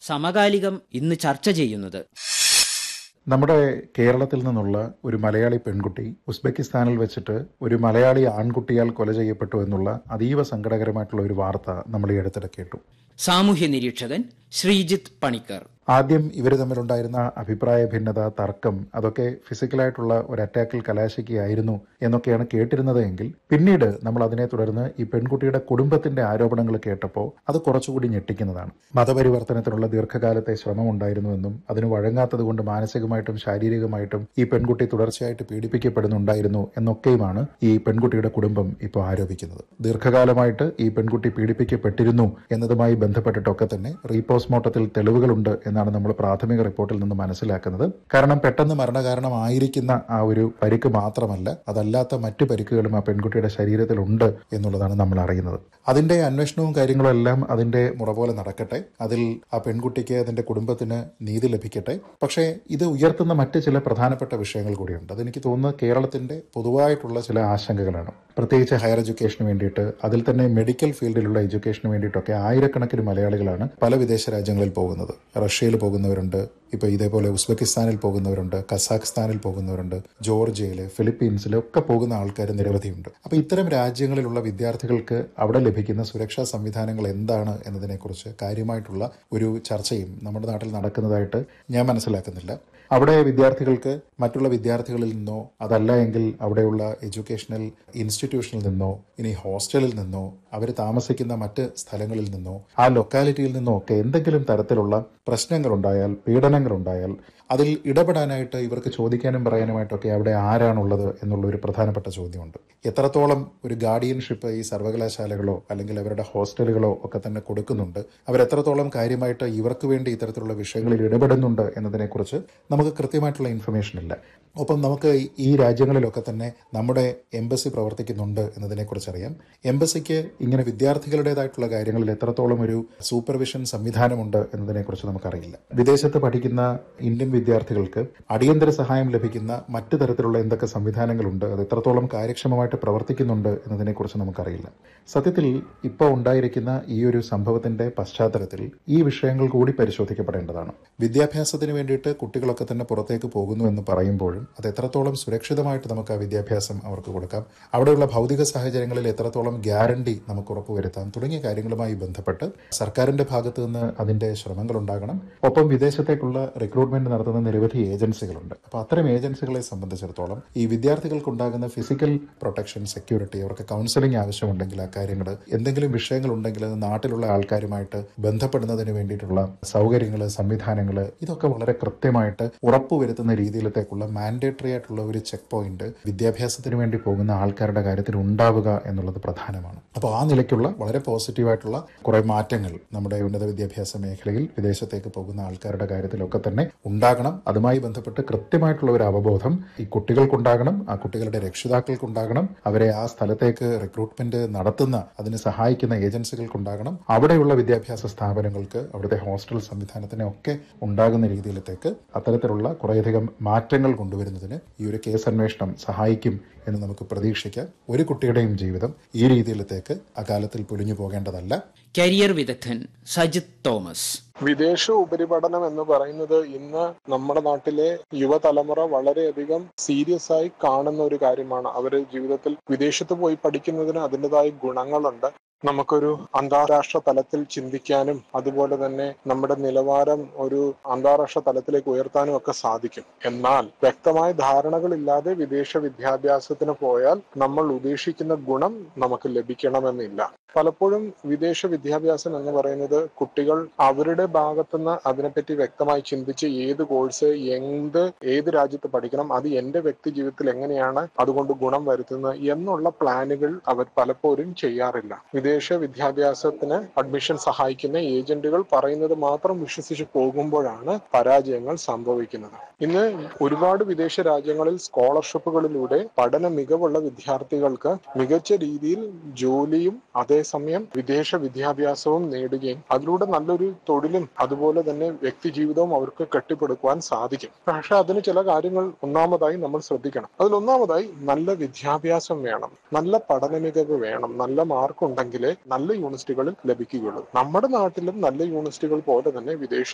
സമകാലികം ഇന്ന് ചർച്ച ചെയ്യുന്നത് നമ്മുടെ കേരളത്തിൽ നിന്നുള്ള ഒരു മലയാളി പെൺകുട്ടി ഉസ്ബെക്കിസ്ഥാനിൽ വെച്ചിട്ട് ഒരു മലയാളി ആൺകുട്ടിയാൽ കൊല ചെയ്യപ്പെട്ടു എന്നുള്ള അതീവ സങ്കടകരമായിട്ടുള്ള ഒരു വാർത്ത നമ്മൾ ഈ അടുത്തിടെ കേട്ടു സാമൂഹ്യ നിരീക്ഷകൻ ശ്രീജിത്ത് പണിക്കർ ആദ്യം ഇവർ തമ്മിലുണ്ടായിരുന്ന അഭിപ്രായ ഭിന്നത തർക്കം അതൊക്കെ ഫിസിക്കലായിട്ടുള്ള ഒരു അറ്റാക്കിൽ കലാശിക്കുകയായിരുന്നു എന്നൊക്കെയാണ് കേട്ടിരുന്നത് എങ്കിൽ പിന്നീട് നമ്മൾ അതിനെ തുടർന്ന് ഈ പെൺകുട്ടിയുടെ കുടുംബത്തിന്റെ ആരോപണങ്ങൾ കേട്ടപ്പോൾ അത് കുറച്ചുകൂടി ഞെട്ടിക്കുന്നതാണ് മതപരിവർത്തനത്തിനുള്ള ദീർഘകാലത്തെ ശ്രമം ഉണ്ടായിരുന്നുവെന്നും അതിന് വഴങ്ങാത്തത് കൊണ്ട് മാനസികമായിട്ടും ശാരീരികമായിട്ടും ഈ പെൺകുട്ടി തുടർച്ചയായിട്ട് പീഡിപ്പിക്കപ്പെടുന്നുണ്ടായിരുന്നു എന്നൊക്കെയുമാണ് ഈ പെൺകുട്ടിയുടെ കുടുംബം ഇപ്പോൾ ആരോപിക്കുന്നത് ദീർഘകാലമായിട്ട് ഈ പെൺകുട്ടി പീഡിപ്പിക്കപ്പെട്ടിരുന്നു എന്നതുമായി ബന്ധപ്പെട്ടിട്ടൊക്കെ തന്നെ റീപോസ്റ്റ്മോർട്ടത്തിൽ തെളിവുകളുണ്ട് എന്നാണ് നമ്മൾ പ്രാഥമിക റിപ്പോർട്ടിൽ നിന്ന് മനസ്സിലാക്കുന്നത് കാരണം പെട്ടെന്ന് മരണകാരണമായിരിക്കുന്ന ആ ഒരു പരിക്ക് മാത്രമല്ല അതല്ലാത്ത മറ്റു പരിക്കുകളും ആ പെൺകുട്ടിയുടെ ശരീരത്തിലുണ്ട് എന്നുള്ളതാണ് നമ്മൾ അറിയുന്നത് അതിന്റെ അന്വേഷണവും കാര്യങ്ങളും എല്ലാം അതിന്റെ മുറ പോലെ നടക്കട്ടെ അതിൽ ആ പെൺകുട്ടിക്ക് അതിന്റെ കുടുംബത്തിന് നീതി ലഭിക്കട്ടെ പക്ഷേ ഇത് ഉയർത്തുന്ന മറ്റ് ചില പ്രധാനപ്പെട്ട വിഷയങ്ങൾ കൂടിയുണ്ട് അതെനിക്ക് തോന്നുന്നത് കേരളത്തിന്റെ പൊതുവായിട്ടുള്ള ചില ആശങ്കകളാണ് പ്രത്യേകിച്ച് ഹയർ എഡ്യൂക്കേഷന് വേണ്ടിയിട്ട് അതിൽ തന്നെ മെഡിക്കൽ ഫീൽഡിലുള്ള എഡ്യൂക്കേഷന് വേണ്ടിയിട്ടൊക്കെ ആയിരക്കണക്കിന് മലയാളികളാണ് പല വിദേശ രാജ്യങ്ങളിൽ പോകുന്നത് റഷ്യയിൽ പോകുന്നവരുണ്ട് ഇപ്പൊ ഇതേപോലെ ഉസ്ബെക്കിസ്ഥാനിൽ പോകുന്നവരുണ്ട് കസാഖ്സ്ഥാനിൽ പോകുന്നവരുണ്ട് ജോർജിയയിൽ ഫിലിപ്പീൻസിൽ ഒക്കെ പോകുന്ന ആൾക്കാർ നിരവധിയുണ്ട് അപ്പൊ ഇത്തരം രാജ്യങ്ങളിലുള്ള വിദ്യാർത്ഥികൾക്ക് അവിടെ ലഭിക്കുന്ന സുരക്ഷാ സംവിധാനങ്ങൾ എന്താണ് എന്നതിനെക്കുറിച്ച് കാര്യമായിട്ടുള്ള ഒരു ചർച്ചയും നമ്മുടെ നാട്ടിൽ നടക്കുന്നതായിട്ട് ഞാൻ മനസ്സിലാക്കുന്നില്ല അവിടെ വിദ്യാർത്ഥികൾക്ക് മറ്റുള്ള വിദ്യാർത്ഥികളിൽ നിന്നോ അതല്ല എങ്കിൽ അവിടെയുള്ള എഡ്യൂക്കേഷണൽ ഇൻസ്റ്റിറ്റ്യൂഷനിൽ നിന്നോ ഇനി ഹോസ്റ്റലിൽ നിന്നോ അവർ താമസിക്കുന്ന മറ്റ് സ്ഥലങ്ങളിൽ നിന്നോ ആ ലൊക്കാലിറ്റിയിൽ നിന്നോ ഒക്കെ എന്തെങ്കിലും തരത്തിലുള്ള പ്രശ്നങ്ങളുണ്ടായാൽ പീഡനങ്ങളുണ്ടായാൽ അതിൽ ഇടപെടാനായിട്ട് ഇവർക്ക് ചോദിക്കാനും പറയാനുമായിട്ടൊക്കെ അവിടെ ആരാണുള്ളത് എന്നുള്ള ഒരു പ്രധാനപ്പെട്ട ചോദ്യമുണ്ട് എത്രത്തോളം ഒരു ഗാർഡിയൻഷിപ്പ് ഈ സർവകലാശാലകളോ അല്ലെങ്കിൽ അവരുടെ ഹോസ്റ്റലുകളോ ഒക്കെ തന്നെ കൊടുക്കുന്നുണ്ട് അവരെത്രത്തോളം കാര്യമായിട്ട് ഇവർക്ക് വേണ്ടി ഇത്തരത്തിലുള്ള വിഷയങ്ങളിൽ ഇടപെടുന്നുണ്ട് എന്നതിനെക്കുറിച്ച് നമുക്ക് കൃത്യമായിട്ടുള്ള ഇൻഫർമേഷൻ ഇല്ല ഒപ്പം നമുക്ക് ഈ രാജ്യങ്ങളിലൊക്കെ തന്നെ നമ്മുടെ എംബസി പ്രവർത്തിക്കുന്നുണ്ട് എന്നതിനെക്കുറിച്ച് അറിയാം എംബസിക്ക് ഇങ്ങനെ വിദ്യാർത്ഥികളുടേതായിട്ടുള്ള കാര്യങ്ങളിൽ എത്രത്തോളം ഒരു സൂപ്പർവിഷൻ സംവിധാനമുണ്ട് എന്നതിനെക്കുറിച്ച് നമുക്കറിയില്ല വിദേശത്ത് പഠിക്കുന്ന ഇന്ത്യൻ വിദ്യാർത്ഥികൾക്ക് അടിയന്തര സഹായം ലഭിക്കുന്ന മറ്റു തരത്തിലുള്ള എന്തൊക്കെ സംവിധാനങ്ങളുണ്ട് അത് എത്രത്തോളം കാര്യക്ഷമമായിട്ട് പ്രവർത്തിക്കുന്നുണ്ട് എന്നതിനെക്കുറിച്ച് നമുക്കറിയില്ല സത്യത്തിൽ ഇപ്പോൾ ഉണ്ടായിരിക്കുന്ന ഈ ഒരു സംഭവത്തിന്റെ പശ്ചാത്തലത്തിൽ ഈ വിഷയങ്ങൾ കൂടി പരിശോധിക്കപ്പെടേണ്ടതാണ് വിദ്യാഭ്യാസത്തിന് വേണ്ടിയിട്ട് കുട്ടികളൊക്കെ തന്നെ പുറത്തേക്ക് പോകുന്നു എന്ന് പറയുമ്പോഴും അത് എത്രത്തോളം സുരക്ഷിതമായിട്ട് നമുക്ക് ആ വിദ്യാഭ്യാസം അവർക്ക് കൊടുക്കാം അവിടെയുള്ള ഭൗതിക സാഹചര്യങ്ങളിൽ എത്രത്തോളം ഗ്യാരണ്ടി നമുക്ക് ഉറപ്പുവരുത്താം തുടങ്ങിയ കാര്യങ്ങളുമായി ബന്ധപ്പെട്ട് സർക്കാരിന്റെ ഭാഗത്തു നിന്ന് അതിന്റെ ശ്രമങ്ങൾ ഉണ്ടാകണം ഒപ്പം വിദേശത്തേക്കുള്ള റിക്രൂട്ട്മെന്റ് നടത്തുന്ന നിരവധി ഏജൻസികളുണ്ട് അപ്പോൾ അത്തരം ഏജൻസികളെ സംബന്ധിച്ചിടത്തോളം ഈ വിദ്യാർത്ഥികൾക്കുണ്ടാകുന്ന ഫിസിക്കൽ പ്രൊട്ടക്ഷൻ സെക്യൂരിറ്റി അവർക്ക് കൗൺസിലിംഗ് ആവശ്യമുണ്ടെങ്കിൽ ആ കാര്യങ്ങൾ എന്തെങ്കിലും വിഷയങ്ങൾ ഉണ്ടെങ്കിൽ അത് നാട്ടിലുള്ള ആൾക്കാരുമായിട്ട് ബന്ധപ്പെടുന്നതിന് വേണ്ടിയിട്ടുള്ള സൗകര്യങ്ങൾ സംവിധാനങ്ങൾ ഇതൊക്കെ വളരെ കൃത്യമായിട്ട് ഉറപ്പുവരുത്തുന്ന രീതിയിലത്തേക്കുള്ള മാൻഡേറ്ററി ആയിട്ടുള്ള ഒരു ചെക്ക് പോയിന്റ് വിദ്യാഭ്യാസത്തിന് വേണ്ടി പോകുന്ന ആൾക്കാരുടെ കാര്യത്തിൽ ഉണ്ടാവുക എന്നുള്ളത് പ്രധാനമാണ് അപ്പോൾ ആ നിലയ്ക്കുള്ള വളരെ പോസിറ്റീവായിട്ടുള്ള കുറെ മാറ്റങ്ങൾ നമ്മുടെ ഉന്നത വിദ്യാഭ്യാസ മേഖലയിൽ വിദേശത്തേക്ക് പോകുന്ന ആൾക്കാരുടെ കാര്യത്തിലൊക്കെ തന്നെ ഉണ്ടാകണം അതുമായി ബന്ധപ്പെട്ട് കൃത്യമായിട്ടുള്ള ഒരു അവബോധം ഈ കുട്ടികൾക്കുണ്ടാകണം ആ കുട്ടികളുടെ രക്ഷിതാക്കൾക്കുണ്ടാകണം അവരെ ആ സ്ഥലത്തേക്ക് റിക്രൂട്ട്മെന്റ് നടത്തുന്ന അതിന് സഹായിക്കുന്ന ഏജൻസികൾക്കുണ്ടാകണം അവിടെയുള്ള വിദ്യാഭ്യാസ സ്ഥാപനങ്ങൾക്ക് അവിടുത്തെ ഹോസ്റ്റൽ സംവിധാനത്തിനെ ഒക്കെ ഉണ്ടാകുന്ന രീതിയിലത്തേക്ക് അത്തരത്തിലുള്ള കുറേയധികം മാറ്റങ്ങൾ കൊണ്ടുവരുന്നതിന് ഈ ഒരു കേസ് അന്വേഷണം സഹായിക്കും എന്ന് നമുക്ക് പ്രതീക്ഷിക്കാം ഒരു കുട്ടിയുടെയും ജീവിതം ഈ രീതിയിലത്തേക്ക് അകാലത്തിൽ പൊലിഞ്ഞു പോകേണ്ടതല്ല കരിയർ വിദഗ്ധൻ സജിത് തോമസ് വിദേശ ഉപരിപഠനം എന്ന് പറയുന്നത് ഇന്ന് നമ്മുടെ നാട്ടിലെ യുവതലമുറ വളരെയധികം സീരിയസ് ആയി കാണുന്ന ഒരു കാര്യമാണ് അവര് ജീവിതത്തിൽ വിദേശത്ത് പോയി പഠിക്കുന്നതിന് അതിൻ്റെതായ ഗുണങ്ങളുണ്ട് നമുക്കൊരു അന്താരാഷ്ട്ര തലത്തിൽ ചിന്തിക്കാനും അതുപോലെ തന്നെ നമ്മുടെ നിലവാരം ഒരു അന്താരാഷ്ട്ര തലത്തിലേക്ക് ഉയർത്താനും ഒക്കെ സാധിക്കും എന്നാൽ വ്യക്തമായ ധാരണകളില്ലാതെ വിദേശ വിദ്യാഭ്യാസത്തിന് പോയാൽ നമ്മൾ ഉദ്ദേശിക്കുന്ന ഗുണം നമുക്ക് ലഭിക്കണമെന്നില്ല പലപ്പോഴും വിദേശ വിദ്യാഭ്യാസം എന്ന് പറയുന്നത് കുട്ടികൾ അവരുടെ ഭാഗത്തുനിന്ന് അതിനെപ്പറ്റി വ്യക്തമായി ചിന്തിച്ച് ഏത് കോഴ്സ് എന്ത് ഏത് രാജ്യത്ത് പഠിക്കണം അത് എന്റെ വ്യക്തി ജീവിതത്തിൽ എങ്ങനെയാണ് അതുകൊണ്ട് ഗുണം വരുത്തുന്നത് എന്നുള്ള പ്ലാനുകൾ അവർ പലപ്പോഴും ചെയ്യാറില്ല വിദേശ വിദ്യാഭ്യാസത്തിന് അഡ്മിഷൻ സഹായിക്കുന്ന ഏജന്റുകൾ പറയുന്നത് മാത്രം വിശ്വസിച്ച് പോകുമ്പോഴാണ് പരാജയങ്ങൾ സംഭവിക്കുന്നത് ഇന്ന് ഒരുപാട് വിദേശ രാജ്യങ്ങളിൽ സ്കോളർഷിപ്പുകളിലൂടെ പഠന മികവുള്ള വിദ്യാർത്ഥികൾക്ക് മികച്ച രീതിയിൽ ജോലിയും അതേസമയം വിദേശ വിദ്യാഭ്യാസവും നേടുകയും അതിലൂടെ നല്ലൊരു തൊഴിലും അതുപോലെ തന്നെ വ്യക്തി ജീവിതവും അവർക്ക് കെട്ടിപ്പടുക്കുവാൻ സാധിക്കും പക്ഷെ അതിന് ചില കാര്യങ്ങൾ ഒന്നാമതായി നമ്മൾ ശ്രദ്ധിക്കണം അതിൽ ഒന്നാമതായി നല്ല വിദ്യാഭ്യാസം വേണം നല്ല പഠന മികവ് വേണം നല്ല മാർക്ക് ഉണ്ടെങ്കിലേ നല്ല യൂണിവേഴ്സിറ്റികളിൽ ലഭിക്കുകയുള്ളൂ നമ്മുടെ നാട്ടിലും നല്ല യൂണിവേഴ്സിറ്റികൾ പോലെ തന്നെ വിദേശ